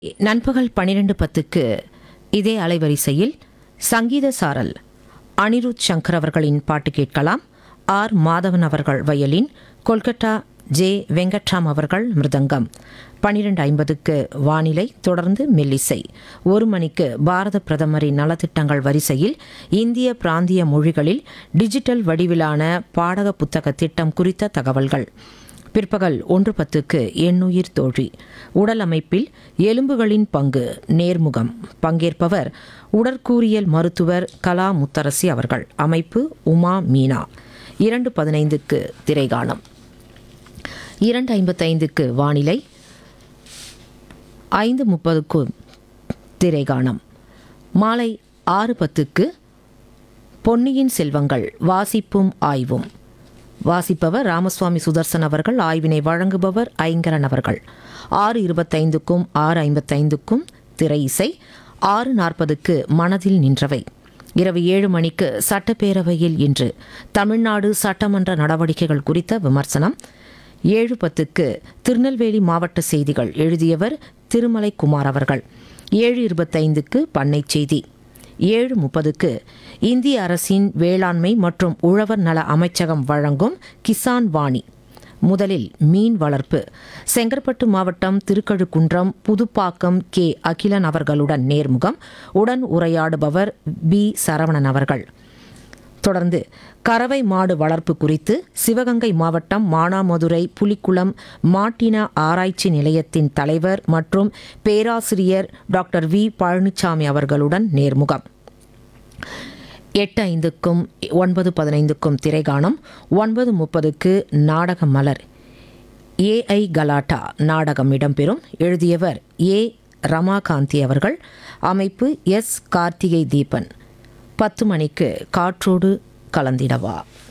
நண்பகல் பன்னிரண்டு பத்துக்கு இதே அலைவரிசையில் சங்கீத சாரல் அனிருத் சங்கர் அவர்களின் பாட்டு கேட்கலாம் ஆர் மாதவன் அவர்கள் வயலின் கொல்கத்தா ஜே வெங்கட்ராம் அவர்கள் மிருதங்கம் பன்னிரண்டு ஐம்பதுக்கு வானிலை தொடர்ந்து மெல்லிசை ஒரு மணிக்கு பாரத பிரதமரின் நலத்திட்டங்கள் வரிசையில் இந்திய பிராந்திய மொழிகளில் டிஜிட்டல் வடிவிலான பாடக புத்தக திட்டம் குறித்த தகவல்கள் பிற்பகல் ஒன்று பத்துக்கு எண்ணுயிர் தோழி உடல் அமைப்பில் எலும்புகளின் பங்கு நேர்முகம் பங்கேற்பவர் உடற்கூறியல் மருத்துவர் கலா முத்தரசி அவர்கள் அமைப்பு உமா மீனா இரண்டு பதினைந்துக்கு திரைகாணம் இரண்டு ஐம்பத்தைந்துக்கு வானிலை ஐந்து முப்பதுக்கு திரைகாணம் மாலை ஆறு பத்துக்கு பொன்னியின் செல்வங்கள் வாசிப்பும் ஆய்வும் வாசிப்பவர் ராமசுவாமி சுதர்சன் அவர்கள் ஆய்வினை வழங்குபவர் ஐங்கரன் அவர்கள் ஆறு இருபத்தைந்துக்கும் ஆறு ஐம்பத்தைந்துக்கும் திரை இசை ஆறு நாற்பதுக்கு மனதில் நின்றவை இரவு ஏழு மணிக்கு சட்டப்பேரவையில் இன்று தமிழ்நாடு சட்டமன்ற நடவடிக்கைகள் குறித்த விமர்சனம் ஏழு பத்துக்கு திருநெல்வேலி மாவட்ட செய்திகள் எழுதியவர் திருமலை குமார் அவர்கள் ஏழு இருபத்தைந்துக்கு பண்ணை செய்தி ஏழு முப்பதுக்கு இந்திய அரசின் வேளாண்மை மற்றும் உழவர் நல அமைச்சகம் வழங்கும் கிசான் வாணி முதலில் மீன் வளர்ப்பு செங்கற்பட்டு மாவட்டம் திருக்கழுக்குன்றம் புதுப்பாக்கம் கே அகிலன் அவர்களுடன் நேர்முகம் உடன் உரையாடுபவர் பி சரவணன் அவர்கள் தொடர்ந்து கறவை மாடு வளர்ப்பு குறித்து சிவகங்கை மாவட்டம் மானாமதுரை புலிக்குளம் மாட்டின ஆராய்ச்சி நிலையத்தின் தலைவர் மற்றும் பேராசிரியர் டாக்டர் வி பழனிசாமி அவர்களுடன் நேர்முகம் எட்டு ஐந்துக்கும் ஒன்பது பதினைந்துக்கும் திரைகாணம் ஒன்பது முப்பதுக்கு நாடக மலர் ஏஐ கலாட்டா நாடகம் இடம்பெறும் எழுதியவர் ஏ ரமாகாந்தி அவர்கள் அமைப்பு எஸ் கார்த்திகை தீபன் பத்து மணிக்கு காற்றோடு கலந்திடவா